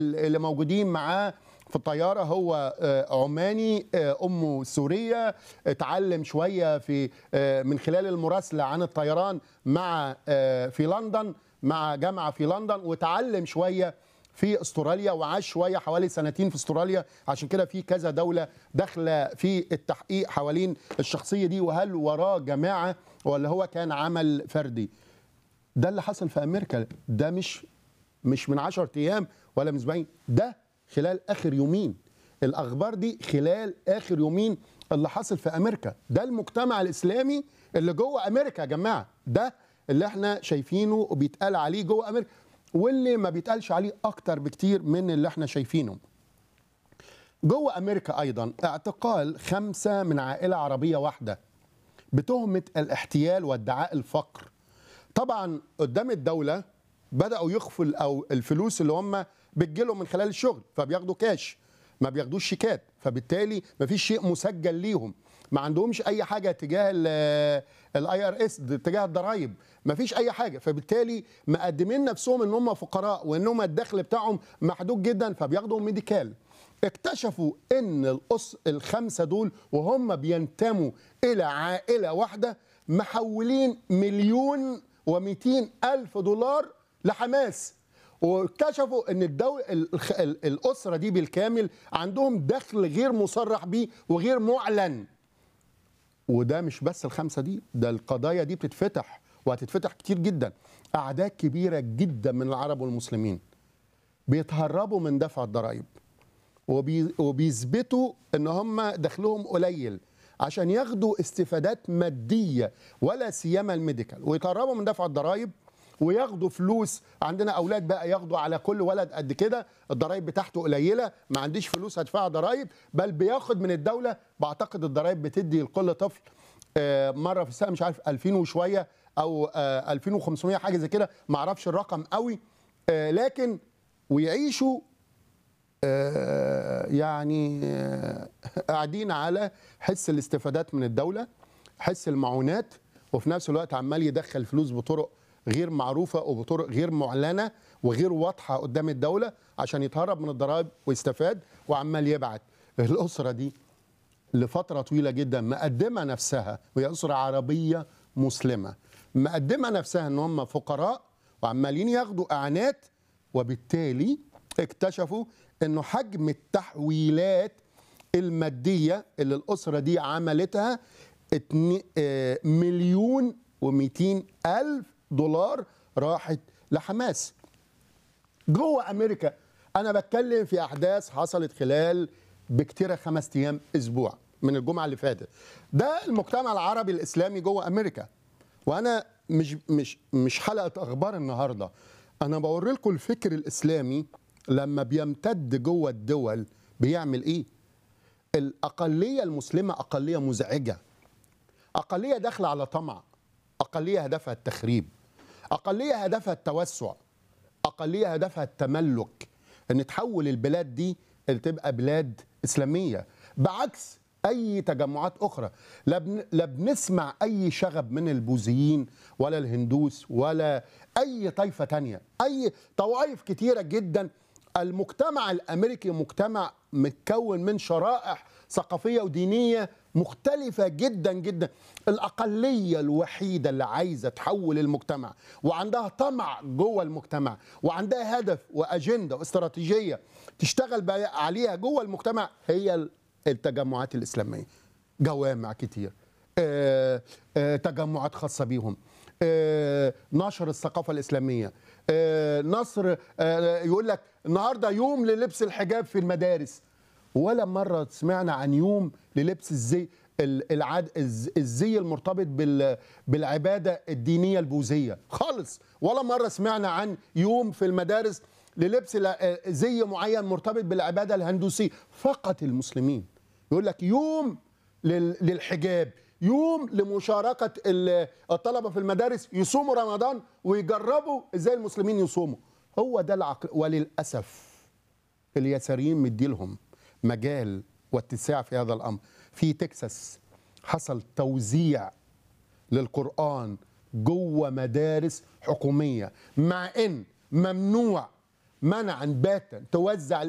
اللي موجودين معاه في الطياره هو آه، عماني آه، امه سوريه اتعلم شويه في آه، من خلال المراسله عن الطيران مع آه، في لندن مع جامعه في لندن وتعلم شويه في استراليا وعاش شويه حوالي سنتين في استراليا عشان كده في كذا دوله داخله في التحقيق حوالين الشخصيه دي وهل وراه جماعه ولا هو كان عمل فردي ده اللي حصل في امريكا ده مش مش من 10 ايام ولا من اسبوعين ده خلال اخر يومين الاخبار دي خلال اخر يومين اللي حصل في امريكا ده المجتمع الاسلامي اللي جوه امريكا يا جماعه ده اللي احنا شايفينه وبيتقال عليه جوه امريكا واللي ما بيتقالش عليه اكتر بكتير من اللي احنا شايفينه جوه امريكا ايضا اعتقال خمسه من عائله عربيه واحده بتهمه الاحتيال وادعاء الفقر طبعا قدام الدوله بداوا يخفوا او الفلوس اللي هم بتجيلهم من خلال الشغل فبياخدوا كاش ما بياخدوش شيكات فبالتالي ما فيش شيء مسجل ليهم ما عندهمش اي حاجه تجاه الاي ار اس تجاه الضرايب ما فيش اي حاجه فبالتالي مقدمين نفسهم ان هم فقراء وانهم الدخل بتاعهم محدود جدا فبياخدوا ميديكال اكتشفوا ان الأس الخمسه دول وهم بينتموا الى عائله واحده محولين مليون و200 الف دولار لحماس واكتشفوا ان الدول الخ- ال- الاسره دي بالكامل عندهم دخل غير مصرح بيه وغير معلن وده مش بس الخمسه دي ده القضايا دي بتتفتح وهتتفتح كتير جدا اعداد كبيره جدا من العرب والمسلمين بيتهربوا من دفع الضرائب وبي وبيثبتوا ان هم دخلهم قليل عشان ياخدوا استفادات ماديه ولا سيما الميديكال ويتهربوا من دفع الضرائب وياخدوا فلوس عندنا اولاد بقى ياخدوا على كل ولد قد كده الضرائب بتاعته قليله ما عنديش فلوس هدفع ضرائب بل بياخد من الدوله بعتقد الضرائب بتدي لكل طفل آه، مره في السنه مش عارف 2000 وشويه او آه، 2500 حاجه زي كده ما اعرفش الرقم قوي آه، لكن ويعيشوا آه، يعني آه، قاعدين على حس الاستفادات من الدولة حس المعونات وفي نفس الوقت عمال يدخل فلوس بطرق غير معروفة وبطرق غير معلنة وغير واضحة قدام الدولة عشان يتهرب من الضرائب ويستفاد وعمال يبعت الأسرة دي لفترة طويلة جدا مقدمة نفسها وهي أسرة عربية مسلمة مقدمة نفسها ان هم فقراء وعمالين ياخدوا اعانات وبالتالي اكتشفوا انه حجم التحويلات المادية اللي الأسرة دي عملتها اتني- آه، مليون ومئتين ألف دولار راحت لحماس جوه امريكا انا بتكلم في احداث حصلت خلال بكتير خمس ايام اسبوع من الجمعه اللي فاتت ده المجتمع العربي الاسلامي جوه امريكا وانا مش مش مش حلقه اخبار النهارده انا بوري لكم الفكر الاسلامي لما بيمتد جوه الدول بيعمل ايه الاقليه المسلمه اقليه مزعجه اقليه داخله على طمع اقليه هدفها التخريب اقليه هدفها التوسع اقليه هدفها التملك ان تحول البلاد دي اللي تبقى بلاد اسلاميه بعكس اي تجمعات اخرى لا بن- لا بنسمع اي شغب من البوذيين ولا الهندوس ولا اي طائفه تانية اي طوائف كتيره جدا المجتمع الامريكي مجتمع متكون من شرائح ثقافيه ودينيه مختلفه جدا جدا الاقليه الوحيده اللي عايزه تحول المجتمع وعندها طمع جوه المجتمع وعندها هدف واجنده واستراتيجيه تشتغل بقى عليها جوه المجتمع هي التجمعات الاسلاميه جوامع كتير آه، آه، تجمعات خاصه بيهم آه، نشر الثقافه الاسلاميه آه، نصر آه، يقول لك النهارده يوم للبس الحجاب في المدارس ولا مره سمعنا عن يوم للبس الزي ال- العاد الز- الزي المرتبط بال بالعباده الدينيه البوذيه خالص ولا مره سمعنا عن يوم في المدارس للبس لا- زي معين مرتبط بالعباده الهندوسيه فقط المسلمين يقول لك يوم لل- للحجاب يوم لمشاركة ال- الطلبة في المدارس يصوموا رمضان ويجربوا ازاي المسلمين يصوموا هو ده العقل وللأسف اليساريين مديلهم مجال واتساع في هذا الأمر في تكساس حصل توزيع للقرآن جوه مدارس حكومية مع ان ممنوع منعا باتا توزع